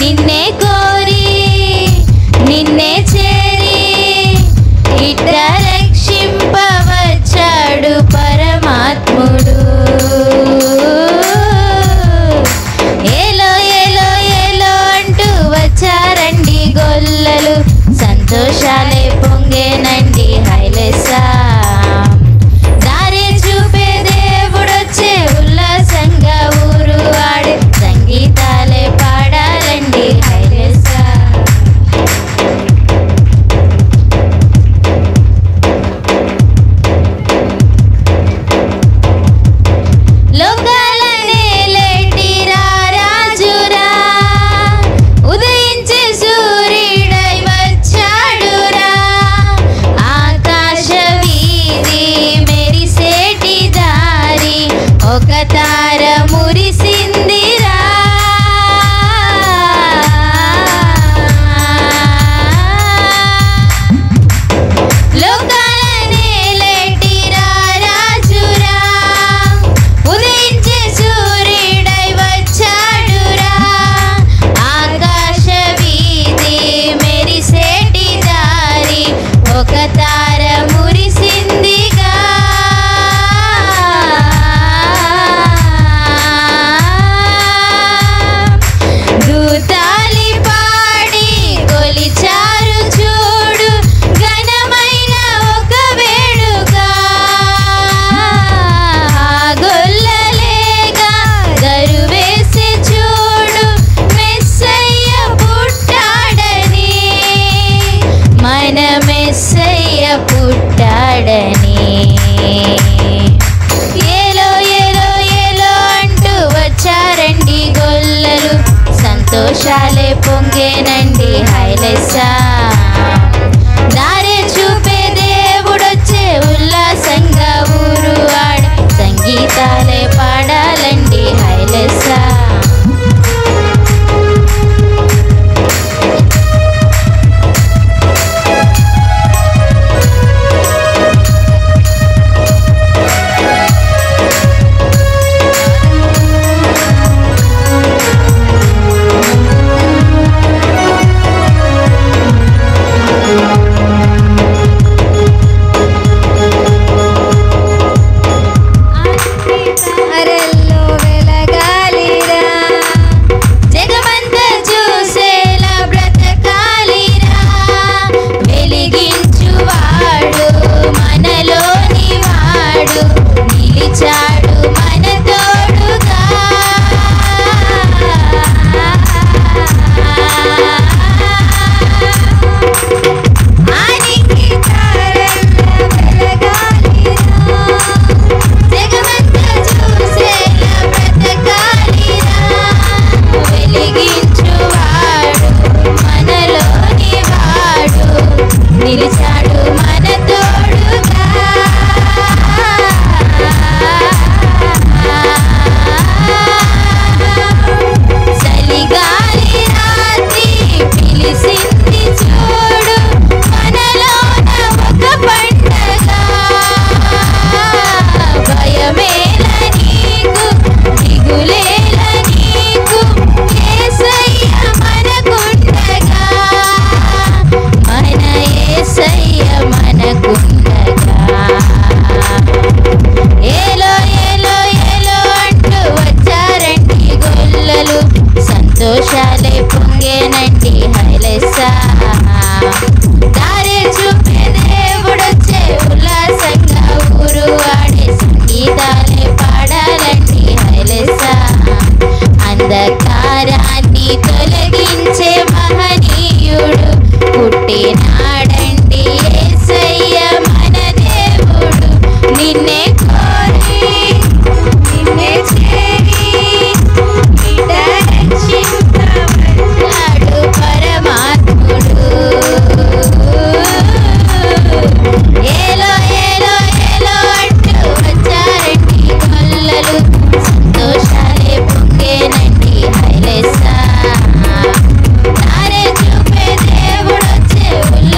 నిన్నే కోరి నిన్నే చేరి ఇట్ట రక్షింపవచ్చాడు పరమాత్ముడు ఏలో ఏలో ఏలో అంటూ వచ్చారండి గొల్లలు సంతోషాలే పొంగేనండి హైలెసా దారి చూపే దేవుడొచ్చే ఉల్లాసంగా ఊరు ఆడే సంగీతాలే పాడాలండి హైలెసా లోకాలనే లేటిరా రాజురా ఉదయించే సూర్యుడై వచ్చాడురా ఆకాశ వీధి మెరిసేటి దారి ఒక తార మురిసిందిరా లోకాలనే లేటిరా రాజురా ఉదయించే సూర్యుడై వచ్చాడురా ఆకాశ వీధి మెరిసేటి దారి ఒక తార మురిసిందిగా దూతాలి పాడి కొలిచారు చూడు ఘనమైన ఒక వేడుక గొల్లలేగా దరువేసి చూడు మెస్సయ్య పుట్టాడని మన మెస్సయ్య పుట్టాడని ఏలో ఏలో ఏలో అంటూ వచ్చారండి గొల్లలు సంతోషాలే పొంగేనండి హైలెసా దారి చూపే దేవుడొచ్చే ఉల్లాసంగా ఊరు ఆడ సంగీతాలే పాడాలండి హైలెసా అరల్లో వెలగాలిరా జగమంతా చూసేలా బ్రతకాలిరా వెలిగించువాడు మనలోని వాడు నిలిచాడు మన తోడుగా ఆనికి తారల్ల వెలగాలిరా జగమంతా చూసేలా బ్రతకాలిరా వెలిగించువాడు మనలోని వాడు నిలిచాడు మన తోడుగా చలిగాలి రాత్రి పిలిసింది చూడు మనలోన ఒక పండగ భయమేల నీకు దిగులేల నీకు యేసయ్య మనకుండగా మన యేసయ్య మనకుండగా ఏలో ఏలో ఏలో అంటూ వచ్చారండి గొల్లలు సంతోషాలే పొంగేనండి హైలెసా దారి చూపే దేవుడొచ్చే ఉల్లాసంగా ఊరు ఆడే సంగీతాలే పాడాలండి హైలెసా అంధకారాన్ని తొలగించే మహనీయుడు పుట్టినాడండి యేసయ్య మన దేవుడు నిన్నే కోరి నిన్నే చేరి ఇట రక్షింపవచ్చాడు పరమాత్ముడు ఏలో ఏలో ఏలో అంటూ వచ్చారండి గొల్లలు సంతోషాలే పొంగేనండి హైలెసా దారి చూపే దేవుడొచ్చే ఉల్లాసంగా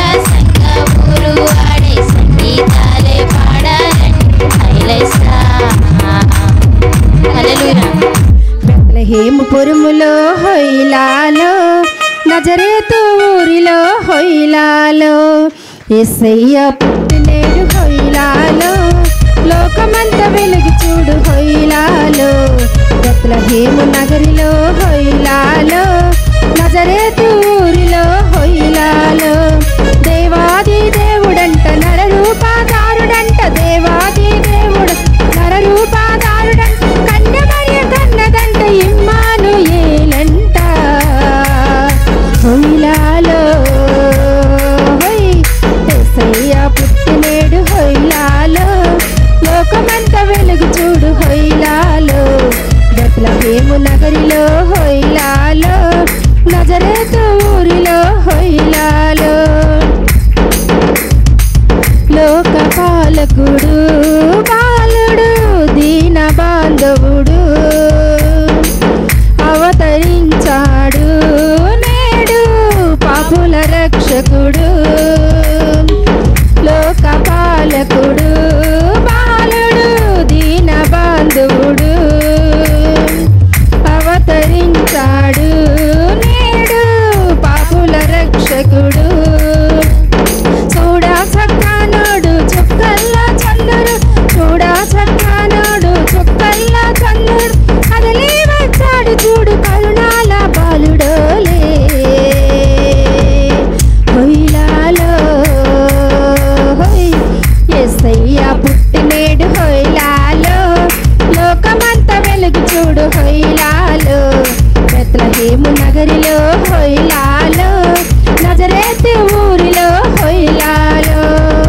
నజరేతు ఊరిలో హొయిలాలో ఎస్సయ్య పుట్టినేడు హొయిలాలో లోకమంత వెలుగు చూడు హొయిలాలో బెత్లహేము నగరిలో హొయిలాలో నజరేతు ఊరిలో హొయిలాలో దేవాది దేవుడంట నరరూపాదారుడంట దేవాది దేవుడు నరరూపాదారుడంట కన్యమర్య కన్నదంట ఇమ్మాను ఏలంట హొయిలాలో హొయ్ ఏసయ్య పుట్టినేడు హొయిలాలో లోకమంత వెలుగు చూడు హొయిలాలో బెత్లహేము నగరిలో హొయిలాలో నజరేతు ఊరిలో హొయిలాలో లోకపాలకుడు బాలుడు దీన బాంధవుడు అవతరించాడు నేడు పాపుల రక్షకుడు లోకపాలకుడు బాలుడు దీన బాంధవుడు అవతరించాడు నేడు పాపుల రక్షకుడు చూడా చక్కనోడు చుక్కల్లా చంద్రుడు చూడా చక్కనోడు చుక్కల్లా చంద్రుడు కదలి వచ్చాడు చూడు కరుణాల బాలుడోలే హొయిలాలో హొయ్ ఎస్సయ్య పుట్టినేడు హొయిలాలో లోకమంత వెలుగు చూడు హొయిలాలో బెత్లహేము నగరిలో హొయిలాలో నజరేతు ఊరిలో హొయిలాలో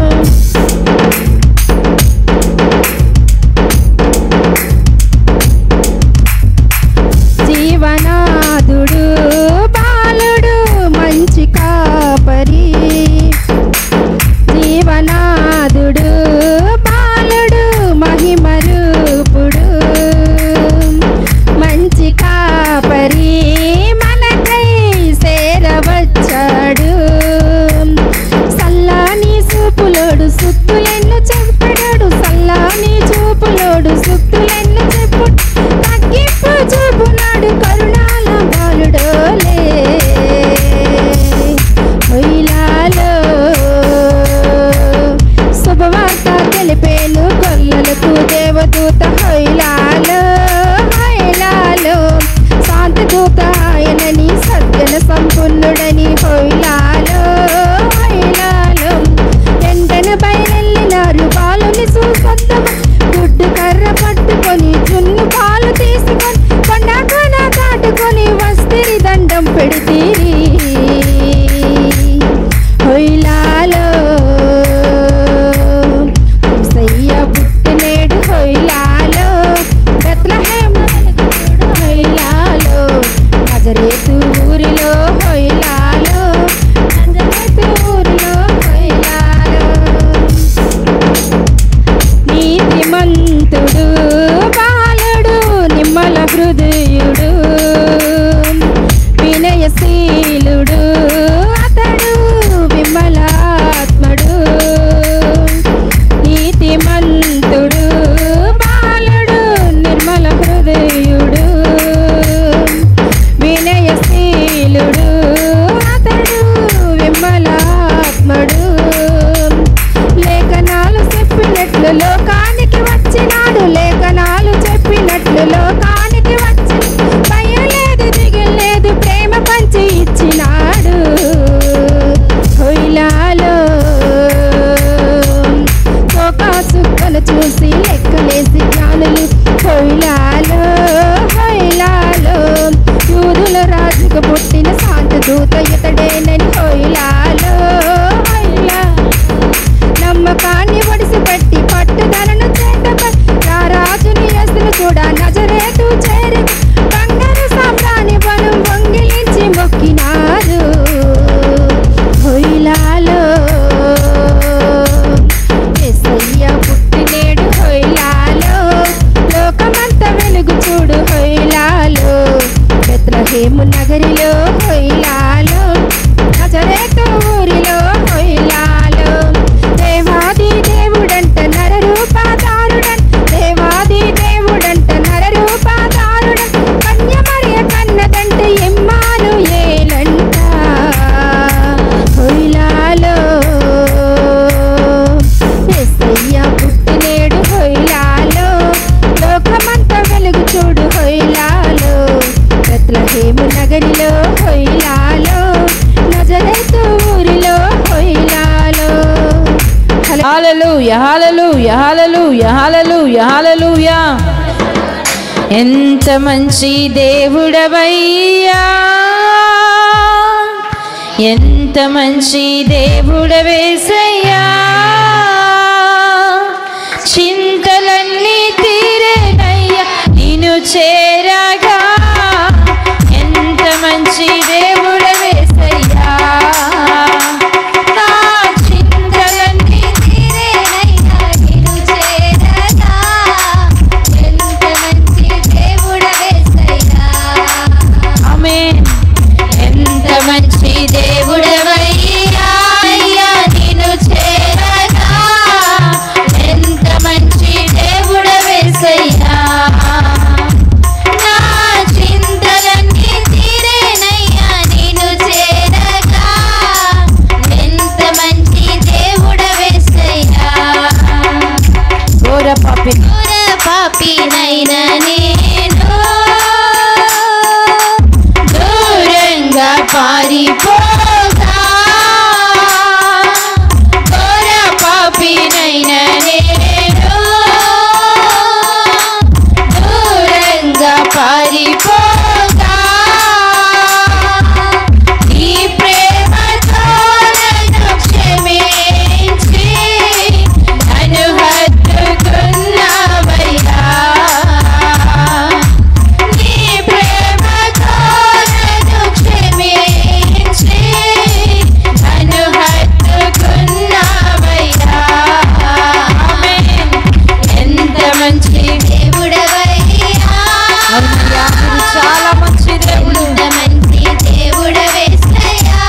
జీవనాథుడు బాలుడు మంచి కాపరి జీవనాథుడు బాలుడు మహిమరూపుడు మంచి కాపరి మనకై సేరవచ్చాడు సల్లాని చూపులోడు సుత్తులెన్ను చెప్పడాడు సల్లాని చూపులోడు సుత్తులెన్ను చెప్పు తగ్గింపు చూపునాడు కరుణాల బాలుడోలే హొయిలాలో శుభవార్త తెలిపేను గొల్లలకు దేవదూత హొయిలాలో హొయిలాలో శాంతి దూత ఆయనని సజ్జన సంపన్నుడని హొయిలాలో హొయిలాలో వెంటనే బయలెళ్ళినారు బాలుని సుసద్దమ గుడ్డు కర్ర పట్టుకొని జున్ను పాలు తీసుకొని కొండకొన దాటుకొని వస్తిరి దండం పెడితీరి హొయిలాలో సయ్య పుట్టినేడు హొయిలాలో బెత్లహేం హొయిలాలో నజరేతు ఊరిలో హొయిలాలో నజరేతు ఊరిలో హొయిలాలో నీతిమంతుడు బాలుడు నిమ్మల హృదయుడు వినయశీలుడు అతడు విమలాత్మడు నీతిమంతుడు బాలుడు నిర్మల హృదయుడు వినయశీలుడు అతడు విమలాత్మడు లేఖనాలు చెప్పినట్లు లోకానికి వచ్చినాడు లేఖనాలు చెప్పినట్లు లోకానికి వచ్చి భయం లేదు దిగులు లేదు ప్రేమ పంచి ఇచ్చినాడు హొయిలాలో ఒక చుక్కను చూసి లెక్కలేసి జ్ఞానులు హొయిలాలో హొయిలాలో యూదుల రాజుకు పుట్టిన శాంతి దూత ఇతడేనని హొయిలాలో హొయిలా నమ్మకాన్ని ఒడిసి పెట్టి పట్టుదలను చేతపట్టి రాజుని ఎస్తులు చూడ నజరేతు హొయిలాలో హొయిలాలో నజరేతు ఊరిలో హొయిలాలో హలో హల్లెలూయా హల్లెలూయా హల్లెలూయా హల్లెలూయా హల్లెలూయా ఎంత మంచి దేవుడవయ్యా ఎంత మంచి దేవుడవేసయ్యా చింతలన్నీ తీరేనయ్యా నిన్ను చేరగా ఎంత మంచి దేవుడవేసయ్యా నా చింతలన్నీ తీరేనయ్యా నిన్ను చేరగా ఎంత మంచి దేవుడవేసయ్యా ఆమేన్ ఎంత మంచి దేవుడవయ్యా అయ్యా నిన్ను చేరగా ఎంత మంచి దేవుడవేసయ్యా నా చింతలన్నీ తీరేనయ్యా నిన్ను చేరగా ఎంత మంచి దేవుడవేసయ్యా ఘోర పాపి ఘోర పాపినైనా నేను దూరంగా పారిపోగా ఘోర పాపినైన నేను దూరంగా పారిపోగా నీ ప్రేమతో నన్ను క్షమించి నన్ను హత్తుకున్నావయ్యా నీ ప్రేమతో నన్ను క్షమించి నన్ను హత్తుకున్నావయ్యా ఆమేన్ ఎంత మంచి దేవుడవయ్యా హల్లెలూయా మీరు చాలా మంచి దేవుడు ఎంత మంచి దేవుడవేసయ్యా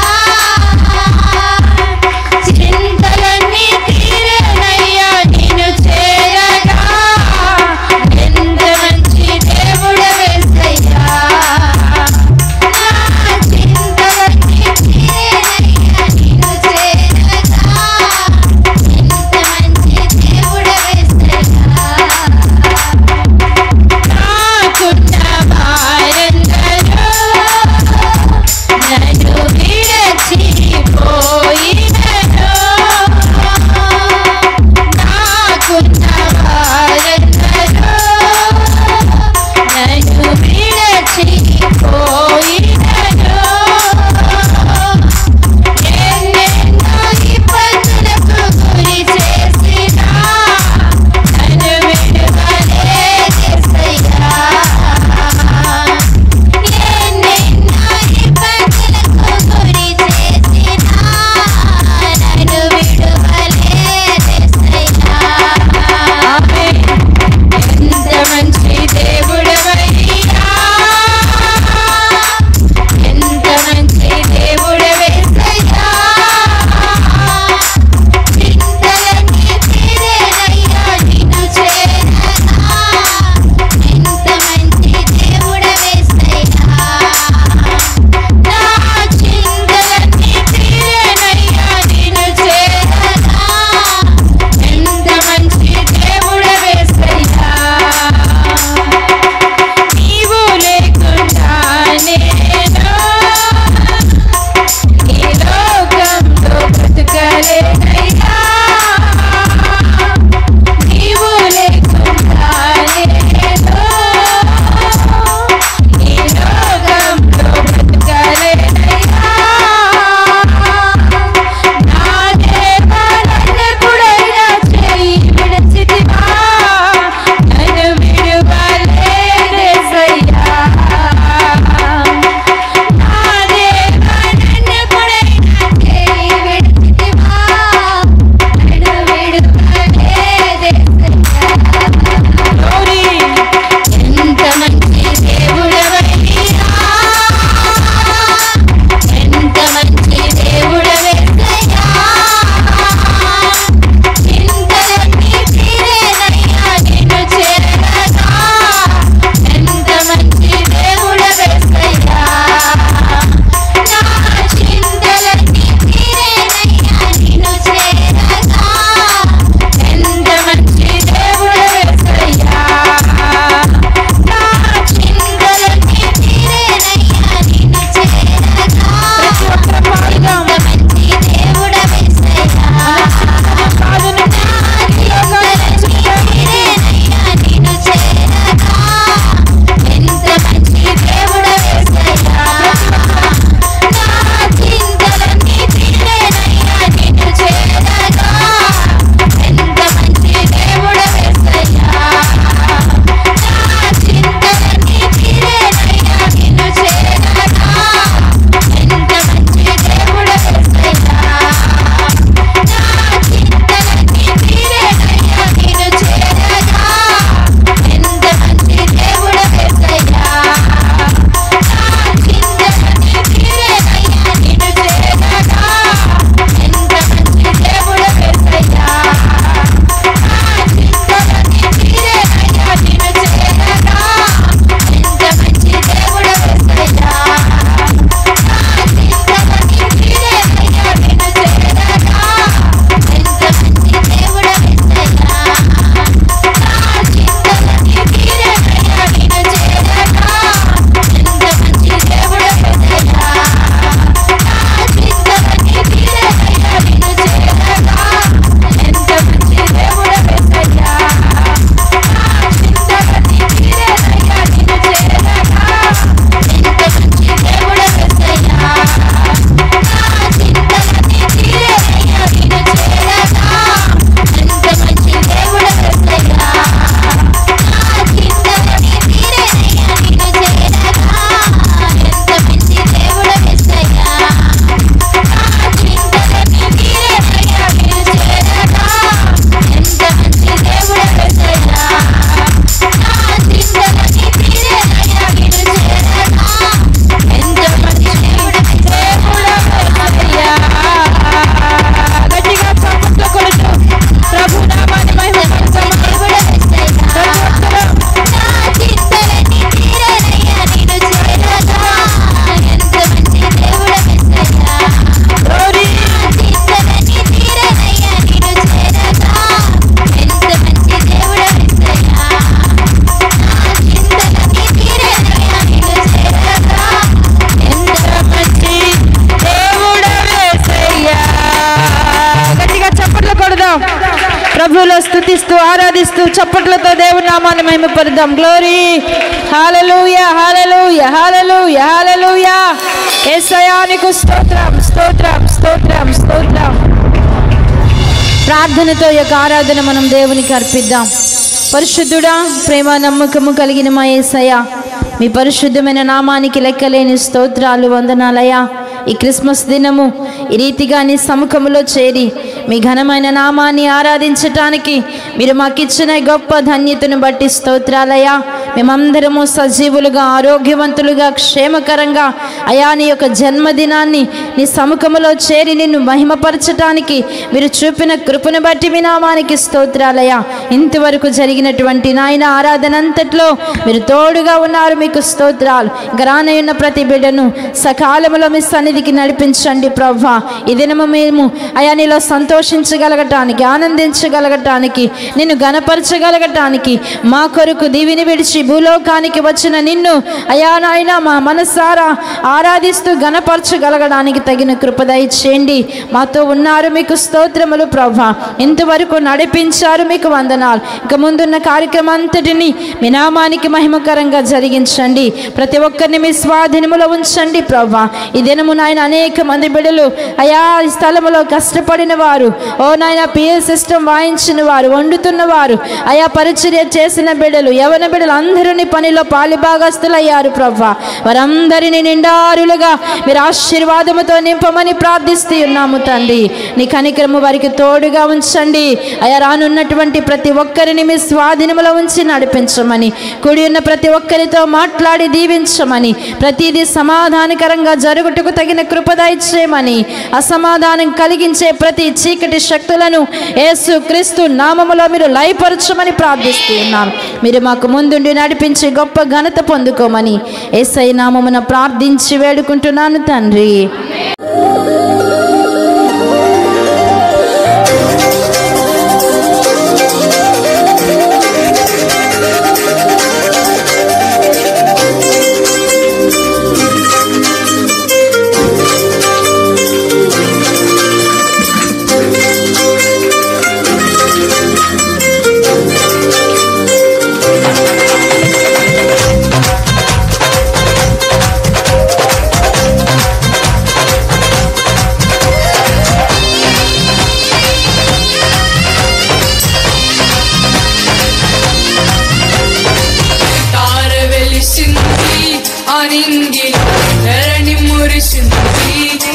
చింతలన్నీ తీరేనయ్యా నిన్ను చేరగా ఎంత మంచి దేవుడవేసయ్యా నా చింతలన్నీ తీరేనయ్యా నిన్ను చేరగా ఎంత మంచి దేవుడవేసయ్యా నాకున్న వారందరూ నన్ను విడచిపోయినను నాకున్న వారందరూ నన్ను విడచిపోయినను ఎన్నెన్నో ఇబ్బందులకు గురి చేసినా నన్ను విడువలేదెసయ్యా. ఎన్నెన్నో ఇబ్బందులకు గురి చేసినా ప్రభువులో స్థుతిస్తూ ఆరాధిస్తూ చప్పట్లతో దేవుని నామాన్ని మహిమపరుద్దాం glory hallelujah hallelujah hallelujah hallelujah ఏసయానికి స్తోత్రం స్తోత్రం స్తోత్రం స్తోత్రం ప్రార్థనతో ఈ యొక్క ఆరాధన మనం దేవునికి అర్పిద్దాం పరిశుద్ధుడా ప్రేమ నమ్మకము కలిగిన మా యేసయ్య మీ పరిశుద్ధమైన నామానికి లెక్కలేని స్తోత్రాలు వందనాలయ్యా ఈ క్రిస్మస్ దినము ఈ రీతిగా నీ సముఖములో చేరి మీ ఘనమైన నామాన్ని ఆరాధించటానికి మీరు మాకిచ్చిన ఈ గొప్ప ధన్యతను బట్టి స్తోత్రాలయ్యా మేమందరము సజీవులుగా ఆరోగ్యవంతులుగా క్షేమకరంగా అయా నీ యొక్క జన్మదినాన్ని నీ సముఖములో చేరి నిన్ను మహిమపరచటానికి మీరు చూపిన కృపను బట్టి మీ నామానికి స్తోత్రాలయ్యా ఇంతవరకు జరిగినటువంటి నాయన ఆరాధన అంతట్లో మీరు తోడుగా ఉన్నారు మీకు స్తోత్రాలు ఇంకా రానయ్యున్న ప్రతి బిడ్డను సకాలములో మీ సన్నిధికి నడిపించండి ప్రవ్వా ఈ దినము మేము అయా నీలో సంతోషించగలగటానికి ఆనందించగలగటానికి నిన్ను గనపరచగలగటానికి మా కొరకు దీవిని విడిచి భూలోకానికి వచ్చిన నిన్ను అయా నాయన మా మనసారా ఆరాధిస్తూ గనపరచగలగడానికి తగిన కృప దయచేయండి మాతో ఉన్నారు మీకు స్తోత్రములు ప్రభా ఇంతవరకు నడిపించారు మీకు వందనాలు ఇక ముందున్న కార్యక్రమం అంతటిని మీ నామానికి మహిమకరంగా జరిగించండి ప్రతి ఒక్కరిని మీ స్వాధీనములో ఉంచండి ప్రభా ఈ దినము నాయన అనేక మంది బిడ్డలు అయా ఈ స్థలములో కష్టపడిన వారు ఓ నాయన పిఎల్ సిస్టమ్ వాయించిన వారు వండుతున్న వారు అయా పరిచర్య చేసిన బిడ్డలు యవన బిడ్డలు అందరినీ పనిలో పాలిభాగస్తులయ్యారు ప్రభా వారందరినీ నిండారులుగా మీరు ఆశీర్వాదముతో నింపమని ప్రార్థిస్తూ ఉన్నాము తండ్రి నీ కనికరము వారికి తోడుగా ఉంచండి అయా రానున్నటువంటి ప్రతి ఒక్కరిని మీ స్వాధీనములో ఉంచి నడిపించమని కూడి ఉన్న ప్రతి ఒక్కరితో మాట్లాడి దీవించమని ప్రతిదీ సమాధానకరంగా జరుగుటకు తగిన కృపదయచేయమని అసమాధానం కలిగించే ప్రతి చీకటి శక్తులను యేసు క్రీస్తు నామములో మీరు లయపరచమని ప్రార్థిస్తూ ఉన్నాం మీరు మాకు ముందుండి నడిపించి గొప్ప ఘనత పొందుకోమని ఏసై నామమున ప్రార్థించి వేడుకుంటున్నాను తండ్రి తార వెలిసింది అనింగి ధరణి మురిసింది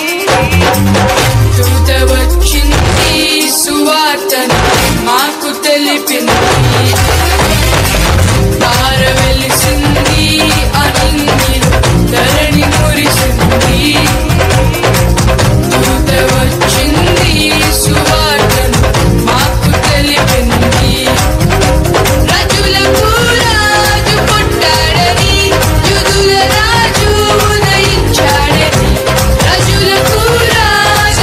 దూత వచ్చింది సువార్తను మాకు తెలిపింది తార వెలిసింది అనింగి ధరణి మురిసింది దూత వచ్చింది సువార్తను మాకు తెలిపింది రాజులకు రాజు పుట్టాడని యుదుల రాజు ఉదయించాడని రాజులకు రాజు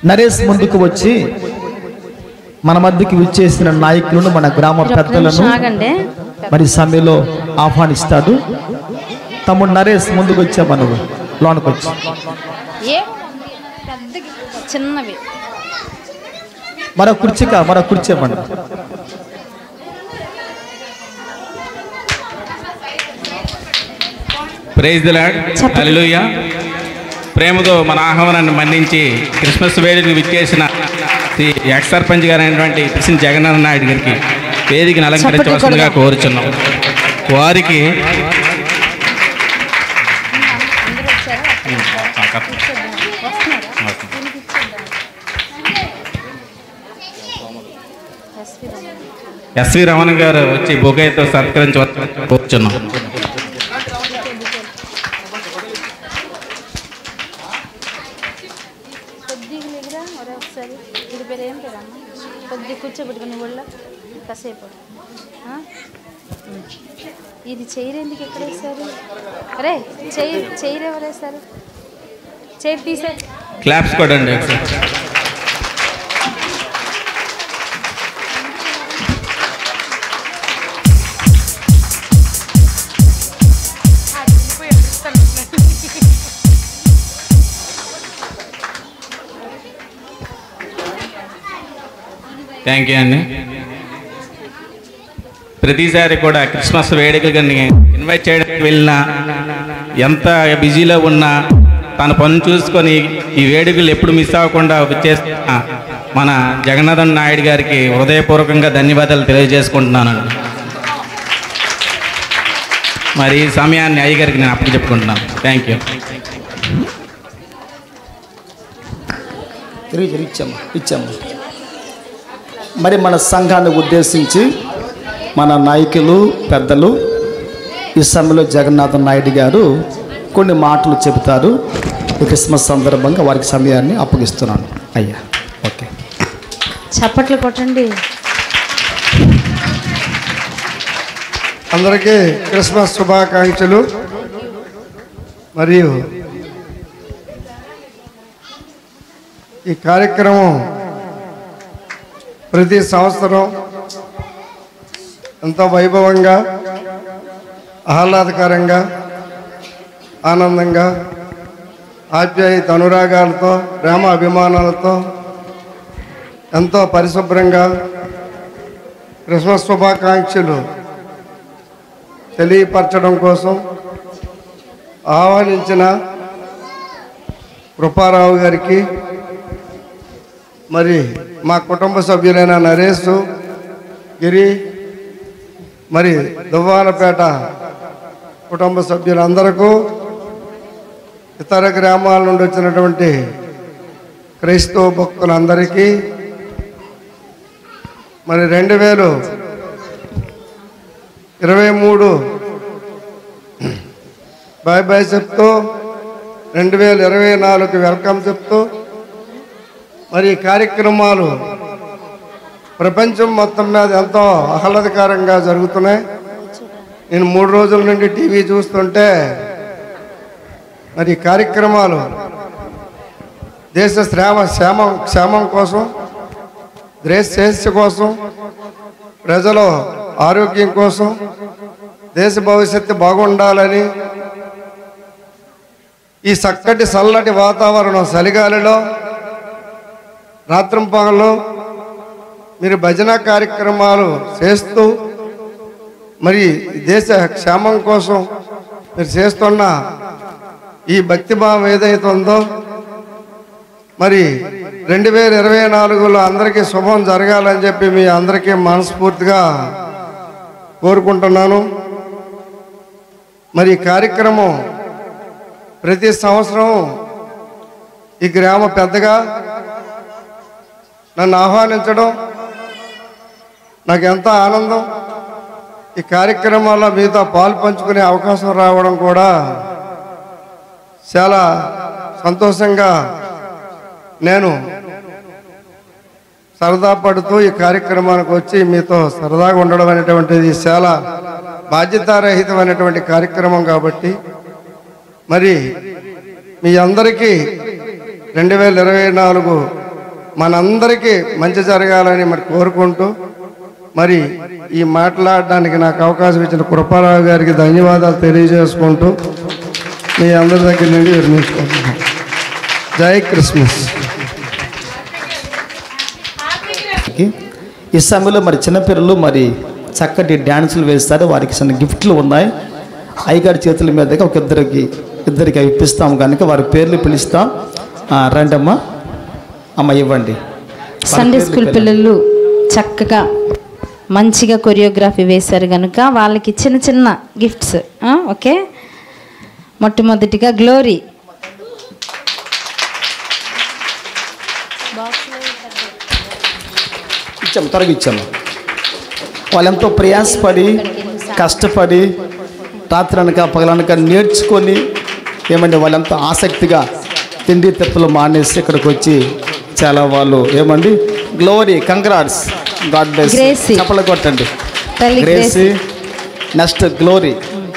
నరేష్ ముందుకు వచ్చి మన మధ్యకి విచ్చేసిన నాయకులను మన గ్రామ మీరు ఒక్క పెద్దలను నిమిషం ఆగండి మరి సమయంలో ఆహ్వానిస్తాడు తమ్ముడు నరేష్ ముందుకు వచ్చామా నువ్వు లోనికి వచ్చి ఏ పెద్దకి చిన్నవి మరో కుర్చీక మరో కుర్చీ ఇవ్వండి ప్రైజ్ ది లార్డ్ హల్లెలూయా ప్రేమతో మన ఆహ్వానాన్ని మన్నించి క్రిస్మస్ వేడుకను విచ్చేసిన శ్రీ ఎక్స్ సర్పంచ్ గారు అయినటువంటి కృష్ణ జగన్నాథ నాయుడు గారికి వేదికను అలంకరించవలసిందిగా కోరుచున్నాం వారికి ఎస్వి రమణ గారు వచ్చి బొగైతో సత్కరించవలసిందిగా కోరుచున్నాం కొద్దిగా లేదురా ఒరే ఒకసారి ఇది పేరు ఏం పేరమ్మా కొద్దిగా కూర్చోబెట్టుకుని ఒళ్ళో కాసేపు ఆ? ఉమ్. ఇది చైర్ ఎందుకు ఎక్కడ వేస్తారు అరే చైర్ చైర్ ఎవరు వేస్తారు చైర్ తీసే క్లాప్స్ కొట్టండి ఒకసారి థ్యాంక్ యూ అండి ప్రతిసారి కూడా క్రిస్మస్ వేడుకని ఇన్వైట్ చేయడానికి వెళ్ళినా ఎంత బిజీలో ఉన్నా తన పనులు చూసుకొని ఈ వేడుకలు ఎప్పుడు మిస్ అవ్వకుండా చేస్తున్న మన జగన్నాథన్ నాయుడు గారికి హృదయపూర్వకంగా ధన్యవాదాలు తెలియజేసుకుంటున్నానండి మరి ఈ సమయాన్ని అయ్యగారికి నేను అప్పటి చెప్పుకుంటున్నాను థ్యాంక్ యూ తిరిగి తిరిగి ఇచ్చాము ఇచ్చాము మరి మన సంఘాన్ని ఉద్దేశించి మన నాయకులు పెద్దలు ఈ సమయంలో జగన్నాథ నాయుడు గారు కొన్ని మాటలు చెబుతారు ఈ క్రిస్మస్ సందర్భంగా వారికి సమయాన్ని అప్పగిస్తున్నాను అయ్యా ఓకే చప్పట్లు కొట్టండి అందరికీ క్రిస్మస్ శుభాకాంక్షలు మరియు ఈ కార్యక్రమం ప్రతి సంవత్సరం ఎంతో వైభవంగా ఆహ్లాదకరంగా ఆనందంగా ఆప్యాయత అనురాగాలతో ప్రేమ అభిమానాలతో ఎంతో పరిశుభ్రంగా క్రిస్మస్ శుభాకాంక్షలు తెలియపరచడం కోసం ఆహ్వానించిన కృపారావు గారికి మరి మా కుటుంబ సభ్యులైన నరేష్ గిరి మరి దువ్వాలపేట కుటుంబ సభ్యులందరకు ఇతర గ్రామాల నుండి వచ్చినటువంటి క్రైస్తవ భక్తులందరికీ మరి రెండు వేలు ఇరవై మూడు బాయ్ బాయ్ చెప్తూ రెండు వేల ఇరవై నాలుగు వెల్కమ్ చెప్తూ మరి ఈ కార్యక్రమాలు ప్రపంచం మొత్తం మీద ఎంతో ఆహ్లాదకరంగా జరుగుతున్నాయి నేను మూడు రోజుల నుండి టీవీ చూస్తుంటే మరి ఈ కార్యక్రమాలు దేశ శ్రేమ క్షేమం క్షేమం కోసం దేశ శ్రేష్ఠ కోసం ప్రజల ఆరోగ్యం కోసం దేశ భవిష్యత్తు బాగుండాలని ఈ చక్కటి చల్లటి వాతావరణం చలిగాలిలో రాత్రింపగలు మీరు భజన కార్యక్రమాలు చేస్తూ మరి దేశ క్షేమం కోసం మీరు చేస్తున్న ఈ భక్తిభావం ఏదైతే ఉందో మరి రెండు వేల ఇరవై నాలుగులో అందరికీ శుభం జరగాలని చెప్పి మీ అందరికీ మనస్ఫూర్తిగా కోరుకుంటున్నాను మరి ఈ కార్యక్రమం ప్రతి సంవత్సరం ఈ గ్రామ పెద్దగా నన్ను ఆహ్వానించడం నాకు ఎంత ఆనందం ఈ కార్యక్రమాల్లో మీతో పాలు పంచుకునే అవకాశం రావడం కూడా చాలా సంతోషంగా నేను సరదా పడుతూ ఈ కార్యక్రమానికి వచ్చి మీతో సరదాగా ఉండడం అనేటువంటిది చాలా బాధ్యతారహితమైనటువంటి కార్యక్రమం కాబట్టి మరి మీ అందరికీ రెండు వేల ఇరవై నాలుగు మనందరికీ మంచి జరగాలని మరి కోరుకుంటూ మరి ఈ మాట్లాడడానికి నాకు అవకాశం ఇచ్చిన కృపారావు గారికి ధన్యవాదాలు తెలియజేసుకుంటూ మీ అందరి దగ్గర నుండి విరమించుకుంటున్నాను జై క్రిస్మస్ ఈ సమయంలో మరి చిన్నపిల్లలు మరి చక్కటి డ్యాన్సులు వేస్తారు వారికి చిన్న గిఫ్ట్లు ఉన్నాయి అయ్యగారి చేతుల మీదుగా ఒక ఇద్దరికి ఇద్దరికి అవి ఇప్పిస్తాం కనుక వారి పేర్లు పిలుస్తాం ఆ, రండమ్మా అమ్మ ఇవ్వండి వారి సండే పేర్లు స్కూల్ పిలవండి. పిల్లలు చక్కగా మంచిగా కొరియోగ్రఫీ వేశారు కనుక వాళ్ళకి చిన్న చిన్న గిఫ్ట్స్ ఆ, ఓకే మొట్టమొదటిగా గ్లోరీ ఇచ్చాము త్వరగా ఇచ్చాము వాళ్ళు ఎంతో ప్రయాసపడి కష్టపడి రాత్రి అనక పగలనక నేర్చుకొని ఏమంటే వాళ్ళంతా ఆసక్తిగా తిండి తెప్పులు మానేసి ఇక్కడికి వచ్చి చాలా వాళ్ళు ఏమండి glory congrats God bless Gracie. చప్పలు కొట్టండి తల్లి గ్రేసీ నెక్స్ట్ గ్లోరీ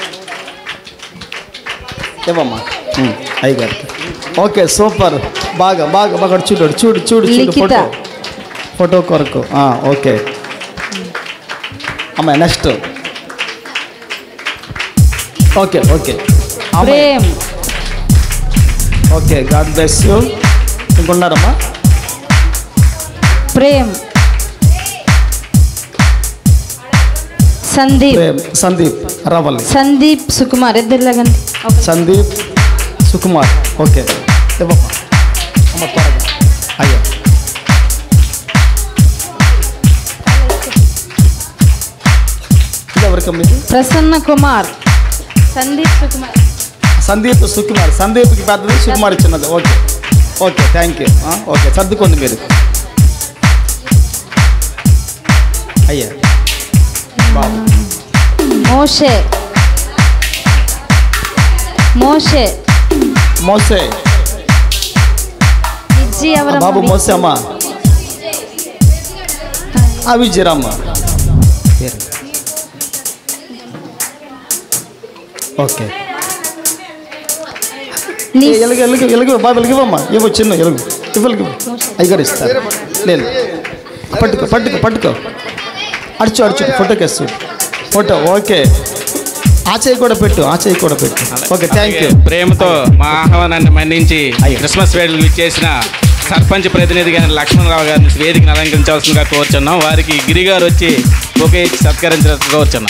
ఏమమ్మా ఉమ్, అయ్యగారికి ఓకే సూపర్ బాగా బాగా బాగా చూడు చూడు చూడు చూడు లిఖిత. ఫోటో ఫోటో కొరకు ఆ, ఓకే అమ్మ నెక్స్ట్ ఓకే ఓకే అమ్మాయి. Prem okay God bless you ఇంకున్నారమ్మా ప్రేమ్ సందీప్ ప్రేమ్ సందీప్ రావాలి సందీప్ సుకుమార్ ఇద్దరు లాగండి సందీప్ సుకుమార్ ఓకే ఇవ్వమ్మా అమ్మ త్వరగా అయ్యా ఇది ఎవరికమ్మ ఇది ప్రసన్న కుమార్ సందీప్ సుకుమార్ సందీప్ సుకుమార్ సందీప్కి పెద్దది సుకుమార్ చిన్నది okay okay thank you okay సర్దుకోండి మీరు అయ్యా బాబు మోషే మోషే మోసే విజ్జి ఆ ఎవరమ్మా? బాబు మోసే అమ్మ ఆ విజయరామ్మ ఓకే నీ ఏ, ఎలుగు ఎలుగు ఎలుగు బాబు ఎలుగువమ్మా ఇవ్వు చిన్న ఎలుగు ఇవ్వలుగు అయ్యగారు ఇస్తారు లేదు పట్టుకో పట్టుకో పట్టుకో అడుచు అడుచు ఫోటోకి వేస్తు ఫోటో ఓకే ఆ చేయి కూడా పెట్టు ఆ చేయి కూడా పెట్టు ఓకే థ్యాంక్ యూ ప్రేమతో మా ఆహ్వానాన్ని మన్నించి అయ్యో. క్రిస్మస్ వేడుకలు ఇచ్చేసిన సర్పంచ్ ప్రతినిధి గారిని లక్ష్మణరావు గారిని వేదికను అలంకరించవలసిందిగా కోరుచున్నాం వారికి గిరి గారు వచ్చి ఒకే ఇచ్చి సత్కరించినట్టు కోరుచున్నాం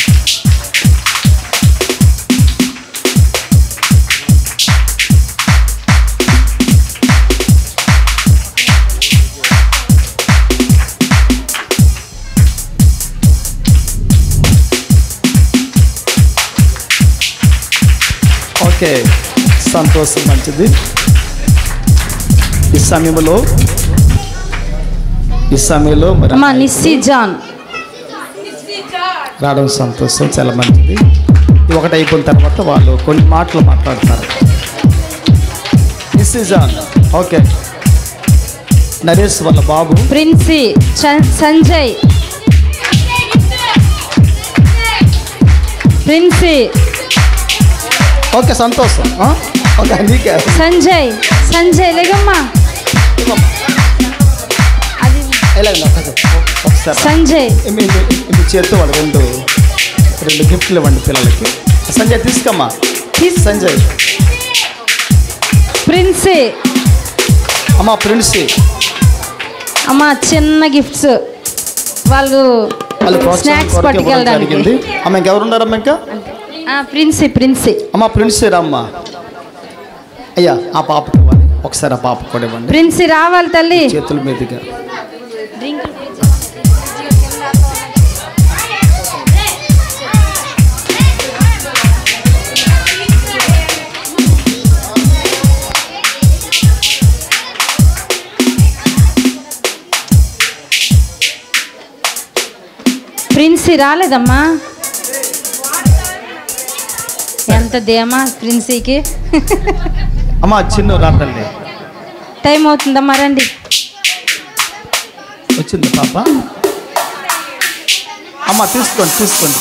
ఓకే సంతోషం మంచిది ఈ సమయంలో ఈ సమయంలో మరి అమ్మా నిస్సి జాన్ రావడం సంతోషం చాలా మంచిది ఇది ఒకటి అయిపోయిన తర్వాత వాళ్ళు కొన్ని మాటలు మాట్లాడతారు this is on okay Naresh వాళ్ళ బాబు ప్రిన్సీ చ- సంజయ్ ప్రిన్సీ ఓకే సంతోషం ఆ? ఓకే నీకే సంజయ్ సంజయ్ లేగమ్మా అది ఇలాగ ఒకసారి ఒకసారి సంజయ్ మీ మీ- మీ చేతితో వాళ్ళు రెండు రెండు గిఫ్ట్లు ఇవ్వండి పిల్లలకి సంజయ్ తీసుకోమ్మా తీస్- సంజయ్ ప్రిన్సీ అమ్మ ప్రిన్సీ అమ్మా చిన్న గిఫ్ట్స్ వాళ్ళు వాళ్ళు ప్రోత్సాహం స్నాక్స్ కొరకు ఇవ్వడం పట్టుకెళ్ళడానికి జరిగింది అమ్మ ఇంకెవరున్నారమ్మ ఇంకా ఆ, ప్రిన్సీ ప్రిన్సీ అమ్మ ప్రిన్సీ రమ్మ అయ్యా ఆ పాపకి ఇవ్వాలి ఒకసారి ఆ పాప కూడా ఇవ్వండి ప్రిన్సీ రావాలి తల్లి చేతుల మీదుగా ప్రిన్సీ రాలేదమ్మా ఎంత దేమా ప్రిన్సీకి అమ్మ చిన్న రాతండి టైం అవుతుందమ్మా రండి వచ్చింది పాప అమ్మ తీసుకోండి తీసుకోండి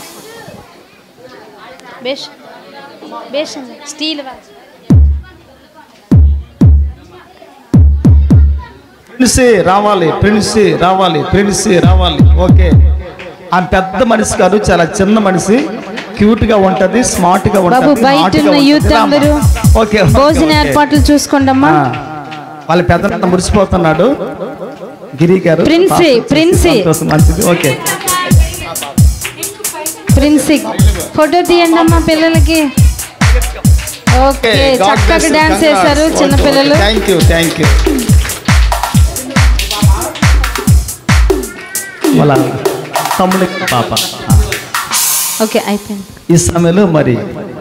బేష్ బేష్ స్టీల్ ప్రిన్సీ రావాలి ప్రిన్సీ రావాలి ప్రిన్సీ రావాలి ఓకే ఆమె పెద్ద మనిషి కాదు చాలా చిన్న మనిషి క్యూట్ గా ఉంటది స్మార్ట్ గా బాబు ఉంటది బయట smart గా ఉన్న ఉంటది. యూత్ రామ్మా. అందరూ ఓకే ఓకే, భోజన ఓకే. ఏర్పాట్లు చూసుకోండమ్మా ఆ, వాళ్ళ పెద్ద మురిసిపోతున్నాడు గిరి గారు ప్రిన్సీ, ప్రిన్సీ. సంతోషం, మంచిది ఓకే ప్రిన్సి ఫోటో తీయండి అమ్మా పిల్లలకి ఓకే చక్కగా డాన్స్ చేశారు చిన్న పిల్లలు థ్యాంక్ యూ థ్యాంక్ యూ వాళ్ళ తమ్ముడి పాప ఓకే అయిపోయింది ఈ సమయంలో మరి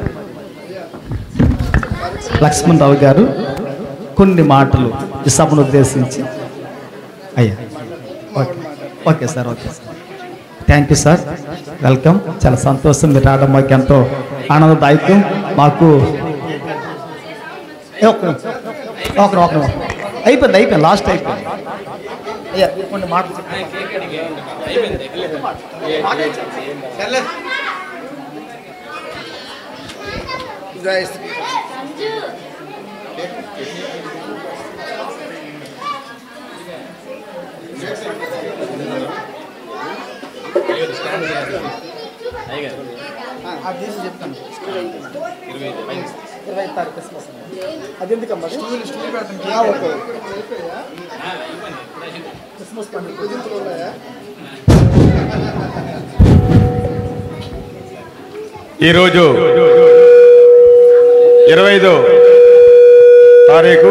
లక్ష్మణ్ రావు గారు కొన్ని మాటలు ఈ సభను ఉద్దేశించి అయ్యా okay okay sir okay sir thank you sir welcome చాలా సంతోషం మీరు రావడం మాకు ఎంతో ఆనందదాయకం మాకు ఏ, ఒక్క నిమిషం. ఒక ఒక నిమిషం. అయిపోయింది అయిపోయింది లాస్ట్ అయిపోయింది అయ్యా కొన్ని మాటలు చెప్పండి. అది ఎందుకమ్మా ఈరోజు ఇరవై ఐదు తారీఖు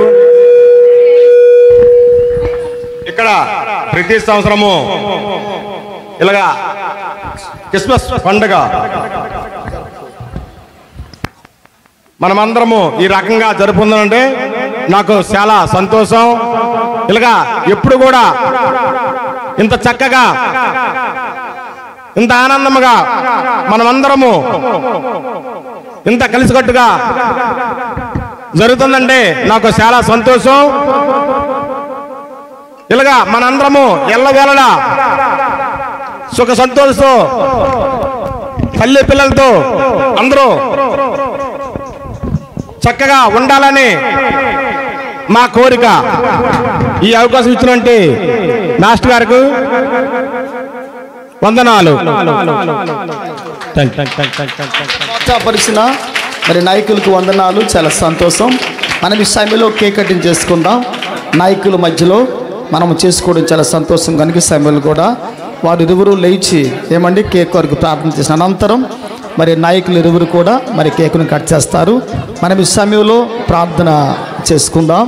ఇక్కడ ప్రతి సంవత్సరము ఇలాగా క్రిస్మస్ పండుగ మనమందరము ఈ రకంగా జరుపుకుందామంటే నాకు చాలా సంతోషం ఇలాగా ఎప్పుడు కూడా ఇంత చక్కగా ఇంత ఆనందముగా మనమందరము ఇంత కలిసికట్టుగా జరుగుతుందంటే నాకు చాలా సంతోషం ఇలాగా మనందరము ఎల్లవేళలా సుఖ సంతోషంతో తల్లి పిల్లలతో అందరూ చక్కగా ఉండాలని మా కోరిక ఈ అవకాశం ఇచ్చినటువంటి మాస్టర్ గారికి వందనాలు ప్రోత్సాహపరిచిన మరి నాయకులకు వందనాలు చాలా సంతోషం మనం ఈ సమయంలో కేక్ కటింగ్ చేసుకుందాం నాయకుల మధ్యలో మనం చేసుకోవడం చాలా సంతోషం కనుక ఈ సమయంలో కూడా వారు ఇరువురు లేచి ఏమండి కేక్ వరకు ప్రార్థన చేసిన అనంతరం మరి నాయకులు ఇరువురు కూడా మరి కేకును కట్ చేస్తారు మనం ఈ సమయంలో ప్రార్థన చేసుకుందాం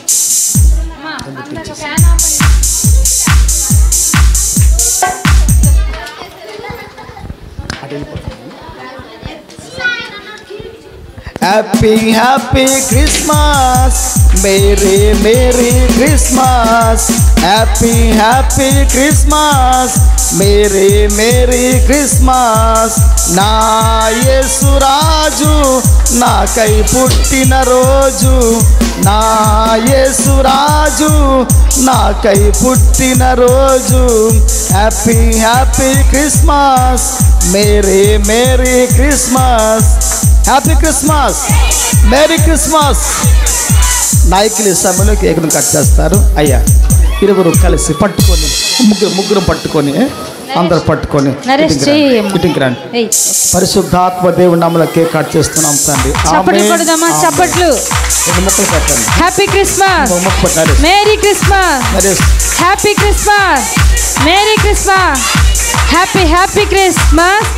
happy happy Christmas merry merry Christmas happy happy Christmas merry merry Christmas నా యేసురాజు నాకై పుట్టిన రోజు నా యేసురాజు నాకై పుట్టిన రోజు happy happy Christmas merry merry Christmas happy Christmas merry Christmas నాయకులు ఈ సమయంలో కేకును కట్ చేస్తారు అయ్యా ఇరువురు కలిసి పట్టుకొని ముగ్గురు ముగ్గురు పట్టుకొని అందరు పట్టుకొని నరేష్ ఇటుకి చెయ్యి రండి, అమ్మా. ఇటుకి రండి ఏయ్, పరిశుద్ధాత్మ దేవుడి నామల కేక్ కట్ చేస్తున్నాం తండ్రి చప్పట్లు ఆమేన్. కొడదామా ఆమేన్. చప్పట్లు రెండు ముక్కలు పెట్టండి హ్యాపీ క్రిస్మస్ ఒక ముక్క పెట్టాలి merry Christmas Naresh happy Christmas merry Christmas happy happy Christmas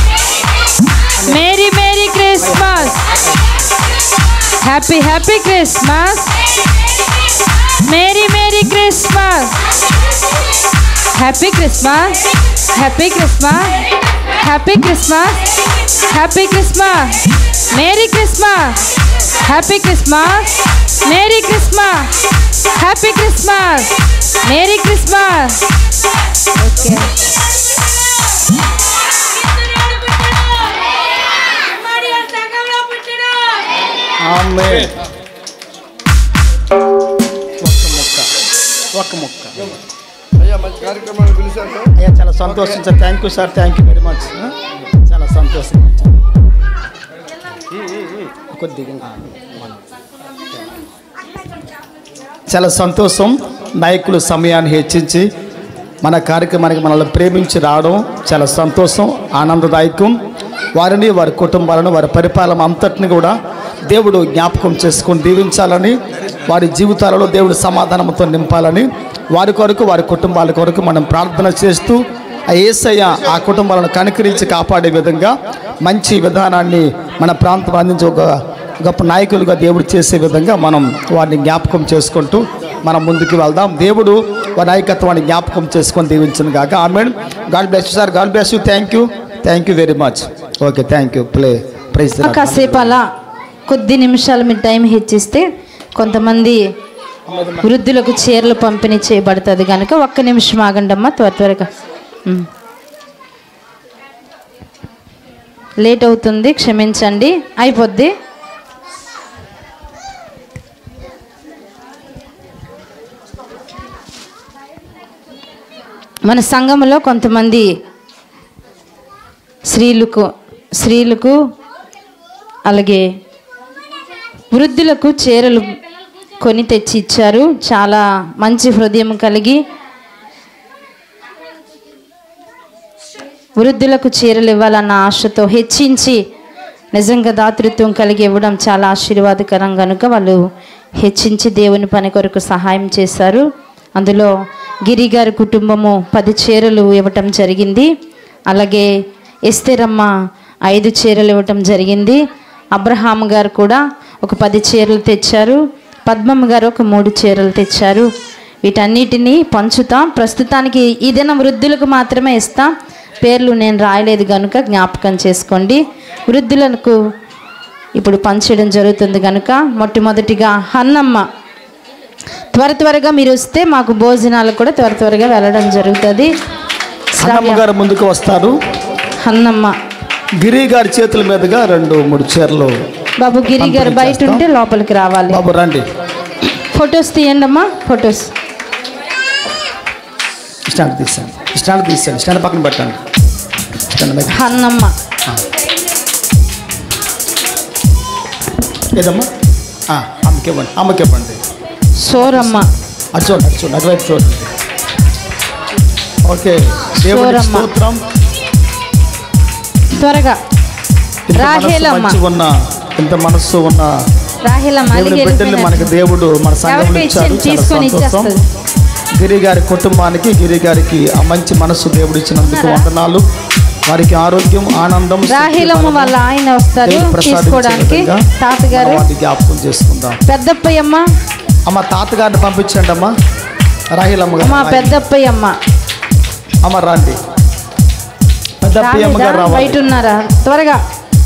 merry merry Christmas happy happy Christmas merry merry Christmas happy Christmas happy Christmas happy Christmas happy Christmas merry Christmas happy Christmas merry Christmas happy Christmas merry Christmas okay ఆమె ఒక్క ముక్క ఒక్క ముక్క అయ్యా మంచి కార్యక్రమాన్ని పిలిచారు sir అయ్యా చాలా సంతోషం sir thank you sir thank you very much చాలా సంతోషం కొద్దిగా చాలా సంతోషం నాయకులు సమయాన్ని హెచ్చించి మన కార్యక్రమానికి మనల్ని ప్రేమించి రావడం చాలా సంతోషం ఆనందదాయకం వారిని వారి కుటుంబాలను వారి పరిపాలన అంతటిని కూడా దేవుడు జ్ఞాపకం చేసుకొని దీవించాలని వారి జీవితాలలో దేవుడు సమాధానంతో నింపాలని వారి కొరకు వారి కుటుంబాల కొరకు మనం ప్రార్థన చేస్తూ ఆ ఏసయ్య ఆ కుటుంబాలను కనుకరించి కాపాడే విధంగా మంచి విధానాన్ని మన ప్రాంతం అందించే ఒక గొప్ప నాయకులుగా దేవుడు చేసే విధంగా మనం వారిని జ్ఞాపకం చేసుకుంటూ మనం ముందుకు వెళ్దాం దేవుడు వారి నాయకత్వాన్ని జ్ఞాపకం చేసుకొని దీవించను కాక ఆమె God bless sir God bless you thank you thank you very much okay thank you play prize కాసేపు అలా కొద్ది నిమిషాలు మీరు టైం హెచ్చిస్తే కొంతమంది వృద్ధులకు చీరలు పంపిణీ చేయబడుతుంది కనుక ఒక్క నిమిషం ఆగండి అమ్మా త్వర త్వరగా ఉమ్. లేట్ అవుతుంది క్షమించండి అయిపోద్ది మన సంఘంలో కొంతమంది స్త్రీలకు స్త్రీలకు అలాగే వృద్ధులకు చీరలు కొని తెచ్చి ఇచ్చారు చాలా మంచి హృదయం కలిగి వృద్ధులకు చీరలు ఇవ్వాలన్న ఆశతో హెచ్చించి నిజంగా దాతృత్వం కలిగి ఇవ్వడం చాలా ఆశీర్వాదకరం కనుక వాళ్ళు హెచ్చించి దేవుని పని కొరకు సహాయం చేశారు అందులో గిరి గారి కుటుంబము పది చీరలు ఇవ్వటం జరిగింది అలాగే ఎస్తేరమ్మ ఐదు చీరలు ఇవ్వటం జరిగింది అబ్రహాం గారు కూడా ఒక పది చీరలు తెచ్చారు పద్మమ్మ గారు ఒక మూడు చీరలు తెచ్చారు వీటన్నిటినీ పంచుతాం ప్రస్తుతానికి ఈ దినం వృద్ధులకు మాత్రమే ఇస్తాం పేర్లు నేను రాయలేదు కనుక జ్ఞాపకం చేసుకోండి వృద్ధులకు ఇప్పుడు పంచడం జరుగుతుంది కనుక మొట్టమొదటిగా హన్నమ్మ త్వర త్వరగా మీరు వస్తే మాకు భోజనాలకు కూడా త్వర త్వరగా వెళ్ళడం జరుగుతుంది అన్నమ్మ శ్రావ్య గారు ముందుకు వస్తారు హన్నమ్మ గిరి గారి చేతుల మీదుగా రెండు మూడు చీరలు బాబు గిరి గారు పంపిణీ బయట చేస్తాం. ఉంటే లోపలికి రావాలి బాబు రండి ఫొటోస్ తీయండి అమ్మా ఫొటోస్ స్టాండ్ తీసాను స్టాండ్ తీసాను స్టాండ్ పక్కన పెట్టండి స్టాండ్ మీద హన్నమ్మ ఏదమ్మా ఆ, అమ్మకి ఇవ్వండి అమ్మకి ఇవ్వండి సోరమ్మ అటు చూడండి అటు చూడండి అటువైపు చూడండి ఓకే దేవుడి సోరమ్మ. స్తోత్రం త్వరగా ఇంత మనస్సు రాహేలమ్మ. మంచి ఉన్న ఇంత మనస్సు ఉన్న రాహిలమ్మ దేవుడి అలిగి బిడ్డల్ని మనకి వెళ్ళిపోయినట్టు. దేవుడు మన సంఘంలో ఎవరికి ఇచ్చారు ఇచ్చింది? చాలా తీసుకొని సంతోషం ఇచ్చేస్తుంది. గిరి గారి కుటుంబానికి గిరి గారికి ఆ మంచి మనస్సు దేవుడు ఇచ్చినందుకు వందనాలు వారికి ఆరోగ్యం ఆనందం శక్తి, రాహిలమ్మ బలము వాళ్ళ ఆయన వస్తారు దేవుడు ప్రసాదించే తీసుకోవడానికి విధంగా తాతగారు మనం వాటిని జ్ఞాపకం చేసుకుందాం పెద్దప్పయ్యమ్మ అమ్మ తాతగారిని పంపించండి అమ్మా రాహిలమ్మ మా గారు పెద్దప్పయ్యమ్మ అమ్మ రండి పెద్దప్ప అమ్మ గారు రాలేదా? రావాలి బయట ఉన్నారా త్వరగా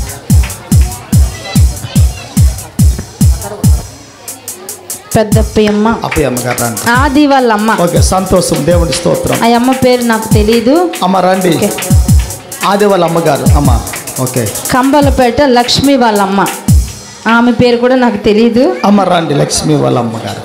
పెద్దప్పయ్యమ్మ అప్పయ్య అమ్మ గారు రండి ఆది వాళ్ళ అమ్మ ఓకే సంతోషం దేవుడి స్తోత్రం ఆ అమ్మ పేరు నాకు తెలీదు అమ్మ రండి ఓకే. ఆది వాళ్ళ అమ్మగారు అమ్మ ఓకే కంబలపేట లక్ష్మి వాళ్ళ అమ్మ ఆమె పేరు కూడా నాకు తెలీదు అమ్మ రండి లక్ష్మి వాళ్ళ అమ్మగారు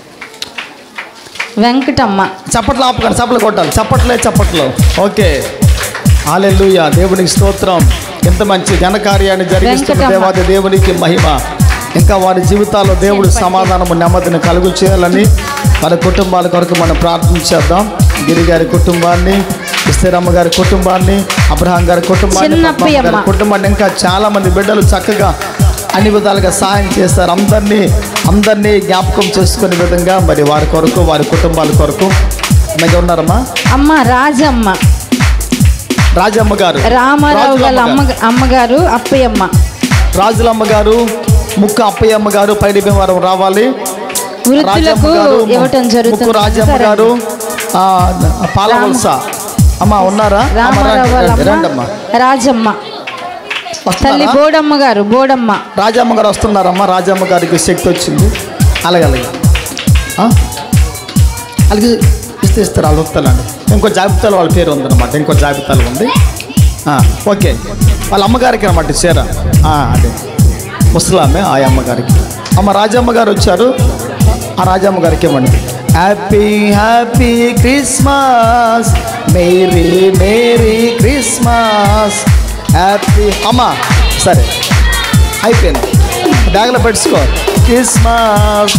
వెంకటమ్మ చప్పట్లు ఆపకండి చప్పట్లు కొట్టాలి చప్పట్లే చప్పట్లు ఓకే ఆలెల్లుయ దేవునికి స్తోత్రం ఎంత మంచి ఘనకార్యాన్ని జరిగిస్తున్న వెంకటమ్మ. దేవాది దేవునికి మహిమ ఇంకా వారి జీవితాల్లో దేవుడు సమాధానము నెమ్మదిని కలుగు చేయాలని వారి కుటుంబాల కొరకు మనం ప్రార్థించేద్దాం గిరి గారి కుటుంబాన్ని ఇస్తేరమ్మ గారి కుటుంబాన్ని అబ్రహాం గారి కుటుంబాన్ని చిన్నప్పయ్య పద్మమ్మ గారి అమ్మ. కుటుంబాన్ని ఇంకా చాలా మంది బిడ్డలు చక్కగా అన్ని విధాలుగా సహాయం చేస్తారు అందరినీ అందరినీ జ్ఞాపకం చేసుకునే విధంగా మరి వారి కొరకు వారి కుటుంబాల కొరకు మీకు ఉన్నారమ్మా అమ్మ రాజమ్మ రాజమ్మ గారు రామారావు రాజులమ్మ గారి అమ్మ గారు. అమ్మగారు అప్పయ్యమ్మ రాజులమ్మ గారు ముక్క అప్పయ్యమ్మ గారు పైడి భీమవరం రావాలి వృద్ధులకు రాజమ్మ గారు, ఇవ్వటం ముక్కు జరుగుతుంది రాజమ్మ సరే. గారు ఆ, పాలవలస అమ్మ ఉన్నారా అమ్మ, రామారావు రండి, వాళ్ళ రండి, రండమ్మా అమ్మ రాజమ్మ తల్లి వస్తున్నారా? బోడమ్మ గారు బోడమ్మ రాజమ్మ గారు వస్తున్నారమ్మా రాజమ్మ గారికి శక్తి వచ్చింది అలాగే అలాగే ఆ? అలాగే ఇస్తే ఇస్తారు వాళ్ళు వస్తానండి ఇంకో జాబితాలో వాళ్ళ పేరు ఉందన్నమాట ఇంకో జాబితాలో ఉంది ఆ, ఓకే వాళ్ళ అమ్మగారికి అనమాట చీర ఆ, అదే ముసలామే ఆ అమ్మగారికి అమ్మ రాజమ్మ గారు వచ్చారు ఆ రాజమ్మ గారికి ఇవ్వండి happy happy Christmas merry merry Christmas happy అమ్మ సరే అయిపోయింది బ్యాగ్లో పెట్టుకో క్రిస్మస్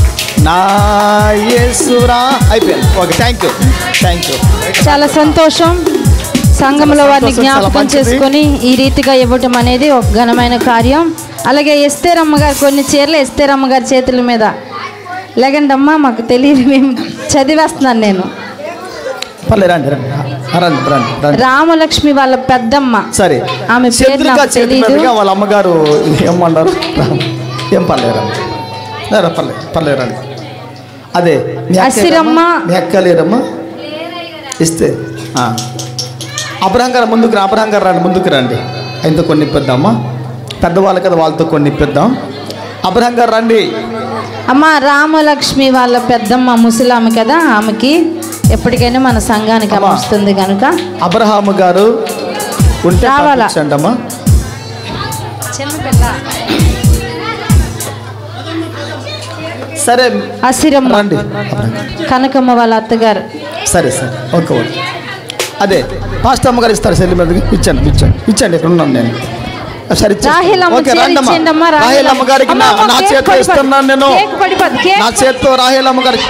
నా యేసురా అయిపోయింది okay thank you thank you చాలా సంతోషం సంఘంలో వారిని సంతోషం, చాలా జ్ఞాపకం మంచిది. చేసుకొని ఈ రీతిగా ఇవ్వటం అనేది ఒక ఘనమైన కార్యం అలాగే ఎస్తేరమ్మ గారు కొన్ని చీరలు ఎస్తేరమ్మ గారి చేతుల మీద లేకండి అమ్మా మాకు తెలియదు మేము చదివేస్తున్నాను నేను పర్లేదు రండి రండి రండి రండి రండి రామలక్ష్మి వాళ్ళ పెద్దమ్మ సరే ఆమె పేరు చంద్రిక నాకు చేతి తెలీదు. మీదుగా వాళ్ళ అమ్మగారు ఏమన్నారు ఏం పర్లేదు రండి లేరా పర్లేదు పర్లేదు రండి అదే మీ అక్క అసిరమ్మ. ఏరమ్మా? మీ అక్క లేరమ్మా ఇస్తే ఆ. అబ్రహం గారు ముందుకు రా అబ్రహం గారు రండి ముందుకు రండి ఆయనతో కొన్ని ఇప్పిద్దామా పెద్దవాళ్ళు కదా వాళ్ళతో కొన్ని ఇప్పిద్దాం అబ్రహం గారు రండి అమ్మ రామలక్ష్మి వాళ్ళ పెద్దమ్మ ముసలామె కదా ఆమెకి ఎప్పటికైనా మన సంఘానికి అమ్మ అమ్మా. వస్తుంది కనుక అబ్రహాము గారు ఉంటే రావాలా? పంపించండి అమ్మా సరే అసిరమ్మ రండి కనకమ్మ వాళ్ళ అత్తగారు సరే సరే ఓకే ఓకే అదే పాస్టర్ అమ్మగారు ఇస్తారు సెల్లి మీదకి ఇచ్చాను ఇచ్చాను ఇచ్చండి ఇక్కడ ఉన్నాను నేను సరే ఇచ్చేస్తాను. రాహేలమ్మ ఓకే, చీర రండమ్మా. ఇచ్చేయండమ్మా, రాహేలమ్మ గారికి నా అమ్మ, నా కేక్ చేతితో పడిపోద్ది. ఇస్తున్నాను నేను కేక్ పడిపోద్ది, కేక్ నా చేతితో రాహేలమ్మ గారికి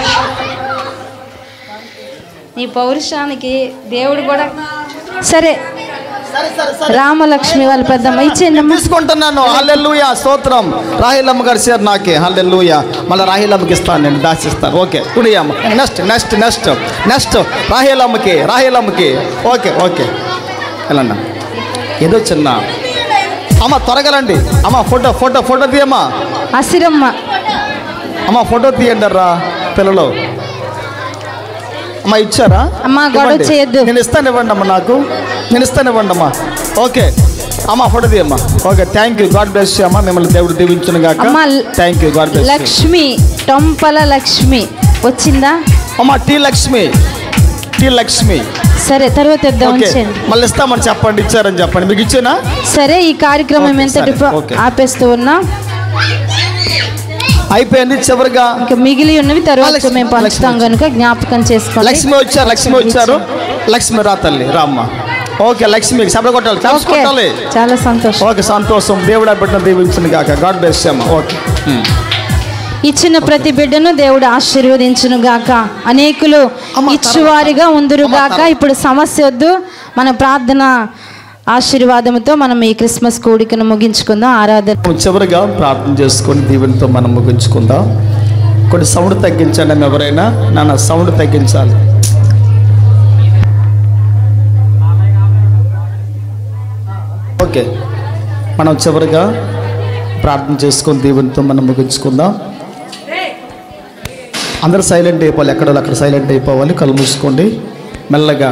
నీ పౌరుషానికి దేవుడు కూడా సరే రామలక్ష్మి వాళ్ళ పెద్దమ్మ ఇచ్చేయండమ్మా తీసుకుంటున్నాను హల్లెలూయా స్తోత్రం రాహిలమ్మ గారి సార్ నాకే హల్లెలూయా మళ్ళీ రాహిలమ్మకి ఇస్తాను నేను దాచిస్తాను ఓకే కుడియమ్మ నెక్స్ట్ నెక్స్ట్ నెక్స్ట్ నెక్స్ట్ రాహిలమ్మకి రాహిలమ్మకి ఓకే ఓకే వెళ్ళండి ఏదో చిన్న అమ్మ త్వరగా రండి అమ్మ ఫోటో ఫోటో ఫోటో తీయమ్మా అసిరమ్మ అమ్మ ఫోటో తీయండి రా పిల్లలు అమ్మ ఇచ్చారా అమ్మ, గొడవ ఇవ్వండి. చేయొద్దు. నేను ఇస్తాను ఇవ్వండి అమ్మ నాకు నేను ఇస్తాను ఇవ్వండి అమ్మా ఓకే అమ్మ ఫోటో తీయమ్మా okay thank you God bless అమ్మా మిమ్మల్ని దేవుడు దీవించును గాక అమ్మ thank you God bless Lakshmi Tompala Lakshmi వచ్చిందా అమ్మ టీ లక్ష్మి టీ లక్ష్మి సరే తర్వాత ఇద్దాం ఓకే ఉంచండి మళ్ళీ ఇస్తామని చెప్పండి ఇచ్చారని చెప్పండి మీకు ఇచ్చేనా సరే ఈ కార్యక్రమం ఓకే, ఎంతటి సరే, ఓకే. ఆపేస్తూ ఉన్నా అయిపోయింది చివరిగా ఇంకా మిగిలి ఉన్నవి తర్వాత లక్ష్మి, మేము పంచుతాం లక్ష్మి. కనుక జ్ఞాపకం చేసుకోండి లక్ష్మి వచ్చారు లక్ష్మి వచ్చారు లక్ష్మి రా తల్లి రామ్మ ఓకే లక్ష్మి సభ కొట్టాలి చాప్స్ ఓకే కొట్టాలి చాలా సంతోషం ఓకే సంతోషం దేవుడు ఆ బిడ్డను దీవించిన గాక గాడ్ బ్లెస్ అమ్మ ఓకే ఇచ్చిన ప్రతి బిడ్డను దేవుడు ఆశీర్వదించును గాక అనేకులు అమ్మ, ఇచ్చువారిగా ఉందురు అమ్మ, గాక తర్వాత. ఇప్పుడు సమస్య వద్దు మన ప్రార్థన ఆశీర్వాదంతో మనం ఈ క్రిస్మస్ కూడికను ముగించుకుందాం ఆరాధన చివరిగా ప్రార్థన చేసుకొని దీవెనతో మనం ముగించుకుందాం కొన్ని సౌండ్ తగ్గించండి అమ్మ ఎవరైనా నాన్న సౌండ్ తగ్గించాలి ఓకే మనం చివరిగా ప్రార్థన చేసుకొని దీవెనతో మనం ముగించుకుందాం అందరూ సైలెంట్ అయిపోవాలి ఎక్కడో అక్కడ సైలెంట్ అయిపోవాలి కళ్ళు మూసుకోండి మెల్లగా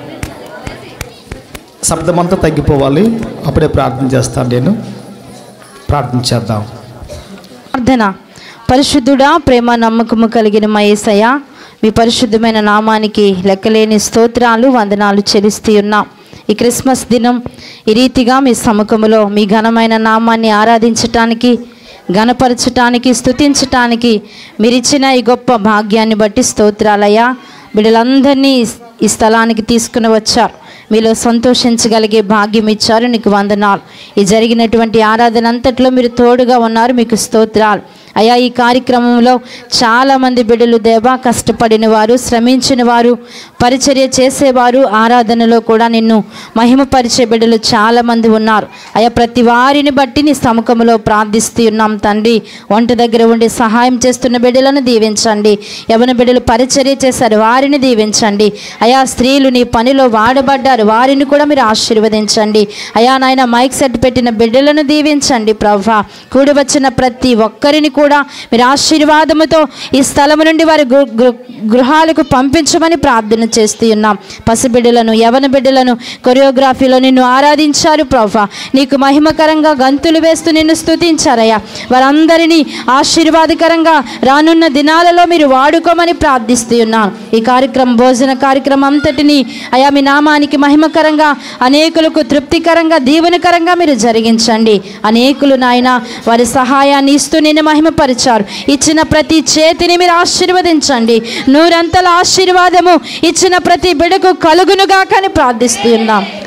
శబ్దమంతా తగ్గిపోవాలి అప్పుడే ప్రార్థన చేస్తాను నేను ప్రార్థన చేద్దాం ప్రార్థన పరిశుద్ధుడా ప్రేమ నమ్మకము కలిగిన మా యేసయ్య మీ పరిశుద్ధమైన నామానికి లెక్కలేని స్తోత్రాలు వందనాలు చెల్లిస్తూ ఉన్నాం ఈ క్రిస్మస్ దినం ఈ రీతిగా మీ సముఖములో మీ ఘనమైన నామాన్ని ఆరాధించటానికి ఘనపరచటానికి స్తుతించటానికి మీరిచ్చిన ఈ గొప్ప భాగ్యాన్ని బట్టి స్తోత్రాలయ్యా బిడ్డలందరినీ ఈ స్థలానికి తీసుకుని వచ్చారు మీలో సంతోషించగలిగే భాగ్యం ఇచ్చారు నీకు వందనాలు ఈ జరిగినటువంటి ఆరాధన అంతట్లో మీరు తోడుగా ఉన్నారు మీకు స్తోత్రాలు అయా ఈ కార్యక్రమంలో చాలామంది బిడ్డలు దేవా కష్టపడిన వారు శ్రమించిన వారు పరిచర్య చేసేవారు ఆరాధనలో కూడా నిన్ను మహిమపరిచే బిడ్డలు చాలామంది ఉన్నారు అయా ప్రతి వారిని బట్టి నీ సముఖంలో ప్రార్థిస్తూ ఉన్నాం తండ్రి వంట దగ్గర ఉండి సహాయం చేస్తున్న బిడ్డలను దీవించండి యవన బిడ్డలు పరిచర్య చేశారు వారిని దీవించండి అయా స్త్రీలు నీ పనిలో వాడబడ్డారు వారిని కూడా మీరు ఆశీర్వదించండి అయా నాయన మైక్ సెట్ పెట్టిన బిడ్డలను దీవించండి ప్రభా కూడి వచ్చిన ప్రతి ఒక్కరిని కూడా మీరు ఆశీర్వాదముతో ఈ స్థలము నుండి వారి గృ- గృ- గృహాలకు పంపించమని ప్రార్థన చేస్తూ ఉన్నాం పసిబిడ్డలను యవన బిడ్డలను కొరియోగ్రఫీలో నిన్ను ఆరాధించారు ప్రభా నీకు మహిమకరంగా గంతులు వేస్తూ నిన్ను స్తుతించారయ్యా వారందరినీ ఆశీర్వాదకరంగా రానున్న దినాలలో మీరు వాడుకోమని ప్రార్థిస్తూ ఉన్నాను ఈ కార్యక్రమం భోజన కార్యక్రమం అంతటిని అయా మీ నామానికి మహిమకరంగా అనేకులకు తృప్తికరంగా దీవెనకరంగా మీరు జరిగించండి అనేకులు నాయన వారి సహాయాన్ని ఇస్తూ నిన్ను మహిమపరిచారు ఇచ్చిన ప్రతి చేతిని మీరు ఆశీర్వదించండి నూరంతల ఆశీర్వాదము ఇచ్చిన ప్రతి బిడకు కలుగునుగా కానీ ప్రార్థిస్తూ ఉన్నాం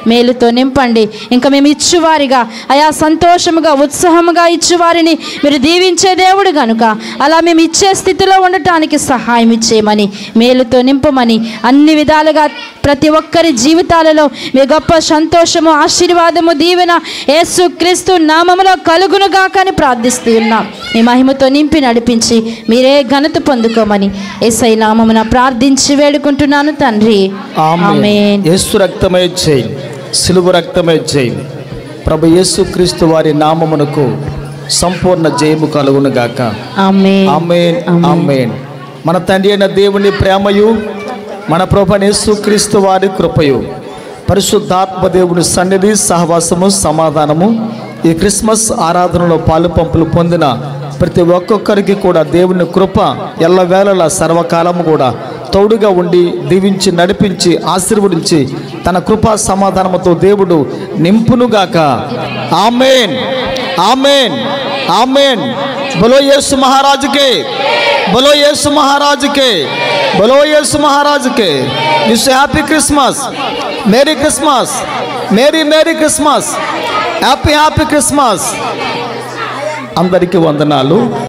మేలుతో నింపండి ఇంకా మేము ఇచ్చువారిగా అయా సంతోషముగా ఉత్సాహముగా ఇచ్చువారిని మీరు దీవించే దేవుడు గనుక అలా మేము ఇచ్చే స్థితిలో ఉండటానికి సహాయం ఇచ్చేయమని మేలుతో నింపమని అన్ని విధాలుగా ప్రతి ఒక్కరి జీవితాలలో మీ గొప్ప సంతోషము ఆశీర్వాదము దీవెన యేసు క్రీస్తు నామములో కలుగునుగా కానీ ప్రార్థిస్తూ ఉన్నాం మీ మహిమతో నింపి నడిపించి మీరే ఘనత పొందుకోమని ఏసై నామమున ప్రార్థించి వేడుకుంటున్నాను తండ్రి ఆమేన్ యేసు రక్తమే చేయి సిలువ రక్తమే చేయి ప్రభు యేసు క్రీస్తు వారి నామమునకు సంపూర్ణ జయము కలుగును గాక ఆమేన్ ఆమేన్ ఆమేన్ మన తండ్రి అయిన దేవుని ప్రేమయు మన ప్రభు యేసు క్రీస్తు వారి కృపయు పరిశుద్ధాత్మ దేవుని సన్నిధి సహవాసము సమాధానము ఈ క్రిస్మస్ ఆరాధనలో పాలు పంపులు పొందిన ప్రతి ఒక్కొక్కరికి కూడా దేవుని కృప ఎల్లవేళలా సర్వకాలము కూడా తోడుగా ఉండి దీవించి నడిపించి ఆశీర్వదించి తన కృపా సమాధానముతో దేవుడు నింపునుగాక ఆమెన్ ఆమెన్ ఆమెన్ బలో యేసు మహారాజుకే బలో యేసు మహారాజుకే బలో యేసు మహారాజుకే wish happy Christmas merry Christmas merry merry Christmas happy happy Christmas అందరికీ వందనాలు